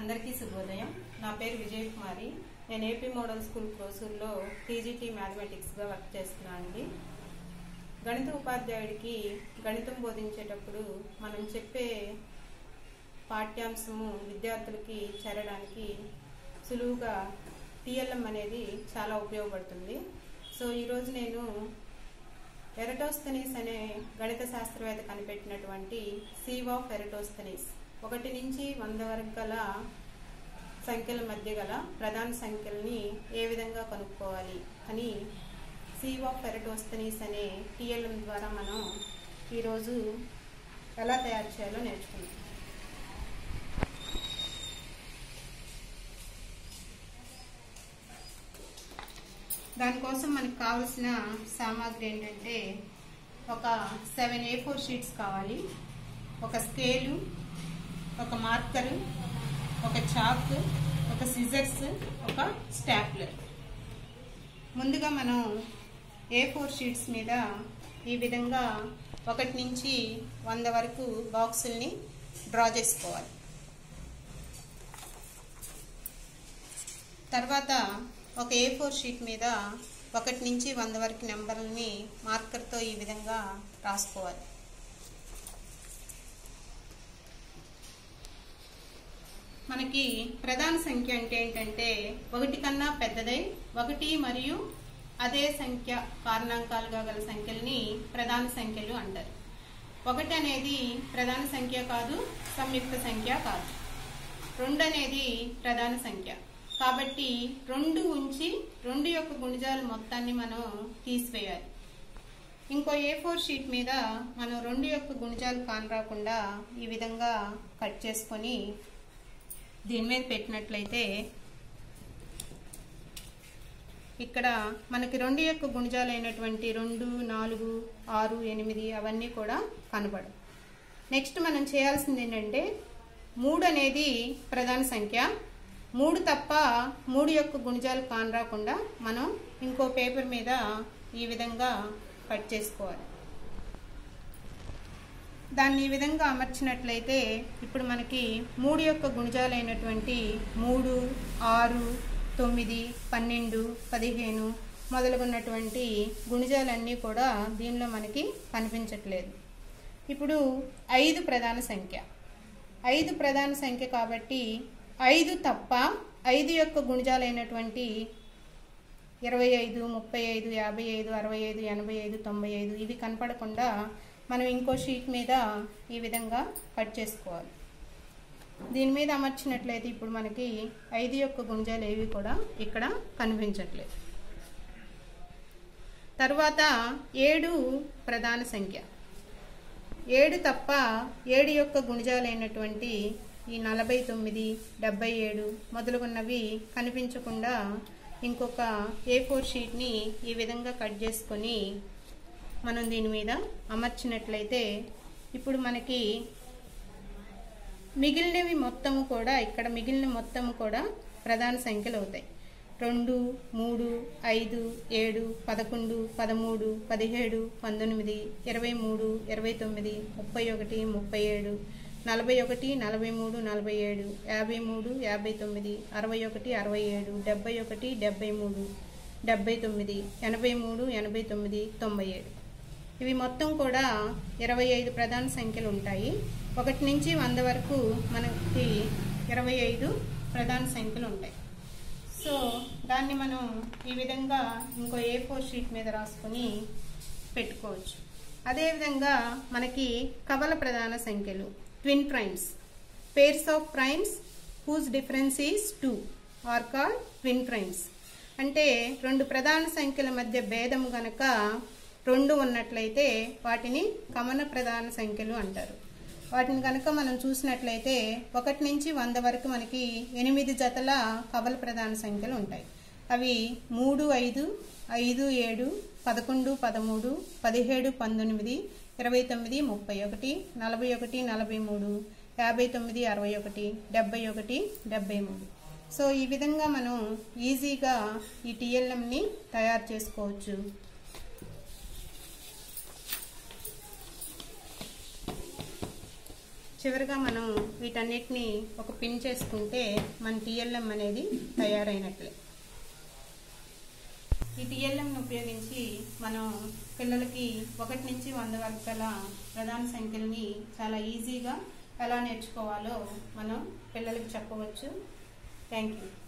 అందరికీ శుభోదయం నా పేరు విజయ్ కుమారి నేను ఏపీ మోడల్ స్కూల్ క్రోసూర్లో టీజీటీ మ్యాథమెటిక్స్గా వర్క్ చేస్తున్నాను అండి గణిత ఉపాధ్యాయుడికి గణితం బోధించేటప్పుడు మనం చెప్పే పాఠ్యాంశము విద్యార్థులకి చేరడానికి సులువుగా టీఎల్ఎం అనేది చాలా ఉపయోగపడుతుంది సో ఈరోజు నేను ఎరటోస్తనీస్ అనే గణిత శాస్త్రవేత్త కనిపెట్టినటువంటి సీవ్ ఆఫ్ ఎరటోస్తనీస్ ఒకటి నుంచి వంద వరకు గల సంఖ్యల మధ్య గల ప్రధాన సంఖ్యల్ని ఏ విధంగా కనుక్కోవాలి అని సీవ్ ఆఫ్ ఎరటోస్తనీస్ అనే టీఎల్ఎం ద్వారా మనం ఈరోజు ఎలా తయారు చేయాలో నేర్చుకుందాం దానికోసం మనకు కావలసిన సామాగ్రి ఏంటంటే ఒక సెవెన్ ఏ ఫోర్ షీట్స్ కావాలి ఒక స్కేలు ఒక మార్కరు ఒక చాక్ ఒక సిజర్స్ ఒక స్టాప్లర్ ముందుగా మనం ఏ ఫోర్ షీట్స్ మీద ఈ విధంగా ఒకటి నుంచి వంద వరకు బాక్సుల్ని డ్రా చేసుకోవాలి తర్వాత ఒక ఏ ఫోర్ షీట్ మీద ఒకటి నుంచి వంద వరకు నెంబర్లని మార్కర్తో ఈ విధంగా రాసుకోవాలి మనకి ప్రధాన సంఖ్య అంటే ఏంటంటే ఒకటి కన్నా పెద్దదై ఒకటి మరియు అదే సంఖ్య కారణాంకాలుగా గల సంఖ్యల్ని ప్రధాన సంఖ్యలు అంటారు ఒకటి అనేది ప్రధాన సంఖ్య కాదు సంయుక్త సంఖ్య కాదు రెండు అనేది ప్రధాన సంఖ్య కాబట్టి రెండు ఉంచి రెండు యొక్క గుణిజాల మొత్తాన్ని మనం తీసివేయాలి ఇంకో ఏ ఫోర్ షీట్ మీద మనం రెండు యొక్క గుణిజాలు కానరాకుండా ఈ విధంగా కట్ చేసుకొని దీని మీద పెట్టినట్లయితే ఇక్కడ మనకి రెండు యొక్క గుణిజాలైనటువంటి రెండు నాలుగు ఆరు ఎనిమిది అవన్నీ కూడా కనబడవు నెక్స్ట్ మనం చేయాల్సింది ఏంటంటే మూడు అనేది ప్రధాన సంఖ్య మూడు తప్ప మూడు యొక్క గుణిజాలు కానరాకుండా మనం ఇంకో పేపర్ మీద ఈ విధంగా కట్ చేసుకోవాలి దాన్ని ఈ విధంగా అమర్చినట్లయితే ఇప్పుడు మనకి మూడు యొక్క గుణిజాలైనటువంటి మూడు ఆరు తొమ్మిది పన్నెండు పదిహేను మొదలుగున్నటువంటి గుణిజాలన్నీ కూడా దీనిలో మనకి కనిపించట్లేదు ఇప్పుడు ఐదు ప్రధాన సంఖ్య ఐదు ప్రధాన సంఖ్య కాబట్టి ఐదు తప్ప ఐదు యొక్క గుణిజాలైనటువంటి ఇరవై ఐదు ముప్పై ఐదు యాభై ఐదు అరవై ఐదు ఎనభై ఐదు తొంభై ఐదు ఇవి కనపడకుండా మనం ఇంకో షీట్ మీద ఈ విధంగా కట్ చేసుకోవాలి దీని మీద అమర్చినట్లయితే ఇప్పుడు మనకి ఐదు యొక్క గుంజాలు ఏవి కూడా ఇక్కడ కనిపించట్లేదు తర్వాత ఏడు ప్రధాన సంఖ్య ఏడు తప్ప ఏడు యొక్క గుణిజాలైనటువంటి ఈ నలభై తొమ్మిది డెబ్బై ఏడు మొదలుగున్నవి కనిపించకుండా ఇంకొక ఏ ఫోర్ షీట్ని ఈ విధంగా కట్ చేసుకొని మనం దీని మీద అమర్చినట్లయితే ఇప్పుడు మనకి మిగిలినవి మొత్తము కూడా ఇక్కడ మిగిలిన మొత్తము కూడా ప్రధాన సంఖ్యలు అవుతాయి రెండు మూడు ఐదు ఏడు పదకొండు పదమూడు పదిహేడు పంతొమ్మిది ఇరవై మూడు ఇరవై తొమ్మిది ముప్పై ఒకటి ముప్పై ఏడు నలభై ఒకటి నలభై మూడు నలభై ఏడు యాభై మూడు యాభై తొమ్మిది అరవై ఒకటి అరవై ఏడు డెబ్బై ఒకటి డెబ్బై మూడు డెబ్బై తొమ్మిది ఎనభై మూడు ఎనభై తొమ్మిది తొంభై ఏడు ఇవి మొత్తం కూడా ఇరవై ఐదు ప్రధాన సంఖ్యలు ఉంటాయి ఒకటి నుంచి వంద వరకు మనకి ఇరవై ఐదు ప్రధాన సంఖ్యలు ఉంటాయి సో దాన్ని మనం ఈ విధంగా ఇంకో ఏ ఫోర్ షీట్ మీద రాసుకొని పెట్టుకోవచ్చు అదేవిధంగా మనకి కవల ప్రధాన సంఖ్యలు twin primes pairs of primes whose difference is two are call twin primes అంటే రెండు ప్రధాన సంఖ్యల మధ్య భేదం గనక రెండు ఉన్నట్లయితే వాటిని కమన ప్రధాన సంఖ్యలు అంటారు వాటిని కనుక మనం చూసినట్లయితే ఒకటి నుంచి వంద వరకు మనకి ఎనిమిది జతల కవల ప్రధాన సంఖ్యలు ఉంటాయి అవి మూడు ఐదు ఐదు ఏడు పదకొండు పదమూడు పదిహేడు పంతొమ్మిది ఇరవై తొమ్మిది ముప్పై ఒకటి నలభై ఒకటి నలభై మూడు యాభై తొమ్మిది అరవై ఒకటి డెబ్బై ఒకటి డెబ్బై మూడు సో ఈ విధంగా మనం ఈజీగా ఈ టిఎల్ఎంని తయారు చేసుకోవచ్చు చివరిగా మనం వీటన్నిటిని ఒక పిన్ చేసుకుంటే మన టీఎల్ఎం అనేది తయారైనట్లే ఈ టీఎల్ఎంను ఉపయోగించి మనం పిల్లలకి ఒకటి నుంచి వంద వరకు గల ప్రధాన సంఖ్యల్ని చాలా ఈజీగా ఎలా నేర్చుకోవాలో మనం పిల్లలకి చెప్పవచ్చు థ్యాంక్ యూ